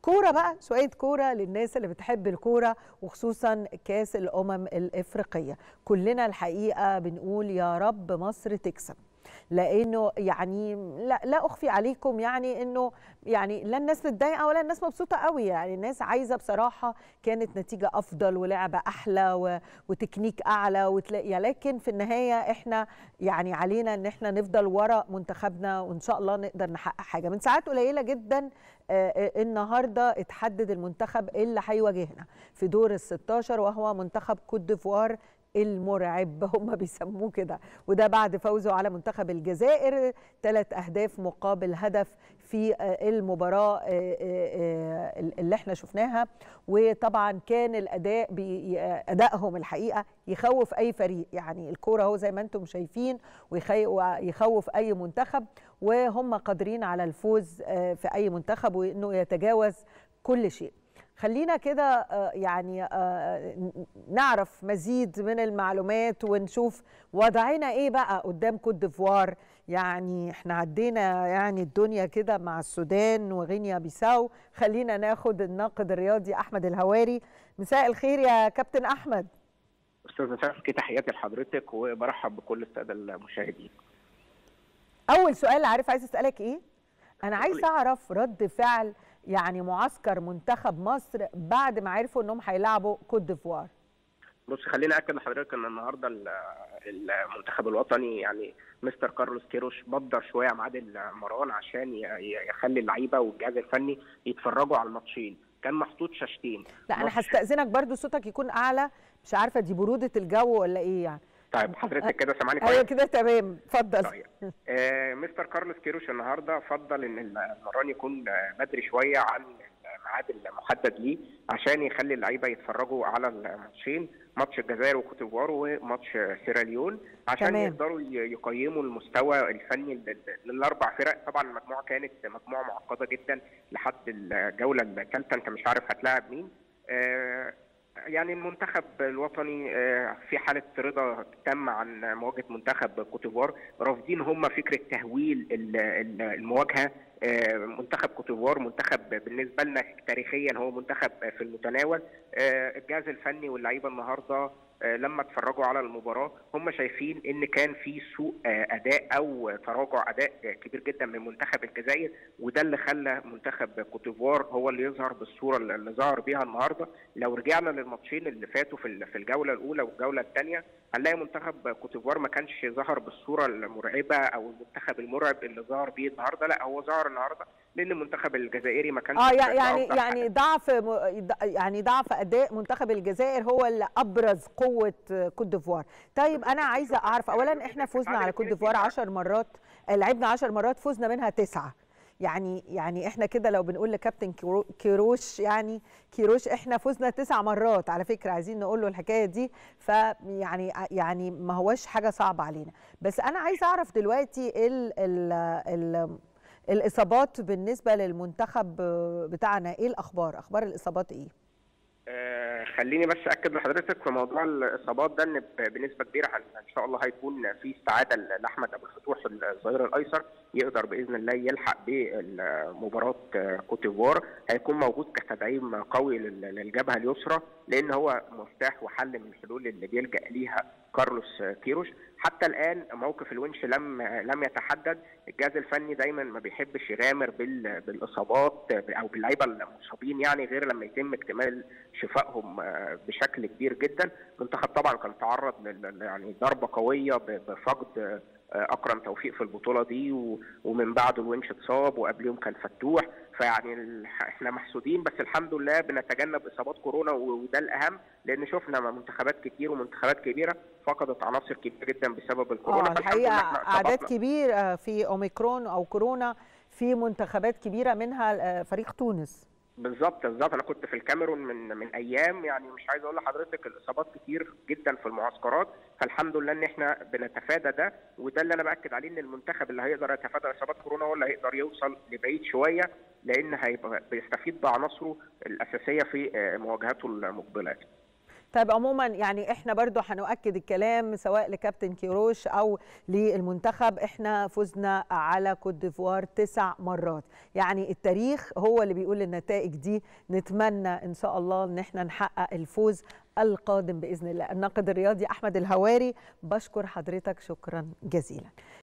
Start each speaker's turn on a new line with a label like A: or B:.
A: كوره بقى شويه كوره للناس اللي بتحب الكوره وخصوصا كاس الامم الافريقيه كلنا الحقيقه بنقول يا رب مصر تكسب لانه يعني لا, لا اخفي عليكم يعني انه يعني لا الناس متضايقه ولا الناس مبسوطه قوي يعني الناس عايزه بصراحه كانت نتيجه افضل ولعبه احلى و... وتكنيك اعلى وتلاقي لكن في النهايه احنا يعني علينا ان احنا نفضل ورا منتخبنا وان شاء الله نقدر نحقق حاجه من ساعات قليله جدا النهارده اتحدد المنتخب اللي هيواجهنا في دور ال 16 وهو منتخب كوت ديفوار المرعب هم بيسموه كده وده بعد فوزه على منتخب الجزائر ثلاث اهداف مقابل هدف في المباراه اللي احنا شفناها وطبعا كان الاداء ادائهم الحقيقه يخوف اي فريق يعني الكوره هو زي ما انتم شايفين ويخوف اي منتخب وهم قادرين على الفوز في اي منتخب وانه يتجاوز كل شيء خلينا كده يعني نعرف مزيد من المعلومات ونشوف وضعنا ايه بقى قدام كوت ديفوار يعني احنا عدينا يعني الدنيا كده مع السودان وغينيا بيساو خلينا ناخد الناقد الرياضي احمد الهواري مساء الخير يا كابتن احمد
B: استاذ ساسكي تحياتي لحضرتك وبرحب بكل الساده المشاهدين
A: اول سؤال عارف عايز اسالك ايه انا عايز اعرف رد فعل يعني معسكر منتخب مصر بعد ما عرفوا انهم هيلعبوا كوت ديفوار
B: بص خليني اكد لحضرتك ان النهارده المنتخب الوطني يعني مستر كارلوس كيروش بدر شويه ميعاد المران عشان يخلي اللعيبه والجهاز الفني يتفرجوا على الماتشين كان محطوط شاشتين
A: لا انا هستاذنك برضو صوتك يكون اعلى مش عارفه دي بروده الجو ولا ايه يعني
B: طيب حضرتك كده سامعني كويس
A: ايوه كده تمام اتفضل
B: طيب آه مستر كارلوس كيروش النهارده فضل ان المران يكون بدري شويه عن الميعاد المحدد ليه عشان يخلي اللعيبه يتفرجوا على الماتشين ماتش الجزائر وكوت ديفوار وماتش سيراليون عشان تمام. يقدروا يقيموا المستوى الفني للاربع فرق طبعا المجموعه كانت مجموعه معقده جدا لحد الجوله الثالثه انت مش عارف هتلاعب مين آه يعني المنتخب الوطني في حاله رضا تم عن مواجهه منتخب كوتيفوار رافضين هم فكره تهويل المواجهه منتخب كوتيفوار منتخب بالنسبه لنا تاريخيا هو منتخب في المتناول الجهاز الفني واللعيبه النهارده لما اتفرجوا على المباراه هم شايفين ان كان في سوء اداء او تراجع اداء كبير جدا من منتخب الجزائر وده اللي خلى منتخب كوتيفوار هو اللي يظهر بالصوره اللي ظهر بيها النهارده لو رجعنا للماتشين اللي فاتوا في في الجوله الاولى والجوله الثانيه هنلاقي منتخب كوتيفوار ما كانش ظهر بالصوره المرعبه او المنتخب المرعب اللي ظهر بيه النهارده لا هو ظهر النهارده لان المنتخب الجزائري ما كانش
A: اه يعني يعني ضعف يعني ضعف اداء منتخب الجزائر هو اللي ابرز قوه كوت ديفوار طيب انا عايزه اعرف اولا احنا فزنا على كوت ديفوار 10 مرات لعبنا 10 مرات فزنا منها تسعه يعني يعني احنا كده لو بنقول لكابتن كيروش يعني كيروش احنا فزنا تسع مرات على فكره عايزين نقول له الحكايه دي فيعني يعني ما هوش حاجه صعبه علينا بس انا عايزه اعرف دلوقتي ال ال ال الاصابات بالنسبه للمنتخب بتاعنا ايه الاخبار اخبار الاصابات ايه
B: آه خليني بس اكد لحضرتك في موضوع الاصابات ده ان بنسبه كبيره ان شاء الله هيكون في استعاده لاحمد ابو الفتوح الظهير الايسر يقدر باذن الله يلحق بمباراه كوت ديفوار هيكون موجود كتدعيم قوي للجبهه اليسرى لان هو مفتاح وحل من الحلول اللي بيلجا ليها كارلوس كيروش حتى الان موقف الونش لم لم يتحدد الجهاز الفني دايما ما بيحبش يغامر بالاصابات او باللعيبه المصابين يعني غير لما يتم اكتمال شفائهم بشكل كبير جدا المنتخب طبعا كان تعرض يعني ضربه قويه بفقد اكرم توفيق في البطوله دي ومن بعده الونش اتصاب وقبليهم كان فتوح فيعني احنا محسودين بس الحمد لله بنتجنب اصابات كورونا وده الاهم لان شفنا منتخبات كتير ومنتخبات كبيره فقدت عناصر كبيره جدا بسبب الكورونا
A: اه الحقيقه اعداد كبير في اوميكرون او كورونا في منتخبات كبيره منها فريق تونس
B: بالظبط بالظبط انا كنت في الكاميرون من من ايام يعني مش عايز اقول لحضرتك الاصابات كتير جدا في المعسكرات فالحمد لله ان احنا بنتفادى ده وده اللي انا باكد عليه ان المنتخب اللي هيقدر يتفادى اصابات كورونا هو اللي هيقدر يوصل لبعيد شويه لان هيبقى بيستفيد بعناصره الاساسيه في مواجهاته المقبله
A: طيب عموما يعني احنا برضو هنؤكد الكلام سواء لكابتن كيروش او للمنتخب احنا فزنا على كوت ديفوار تسع مرات يعني التاريخ هو اللي بيقول النتائج دي نتمنى ان شاء الله ان احنا نحقق الفوز القادم باذن الله الناقد الرياضي احمد الهواري بشكر حضرتك شكرا جزيلا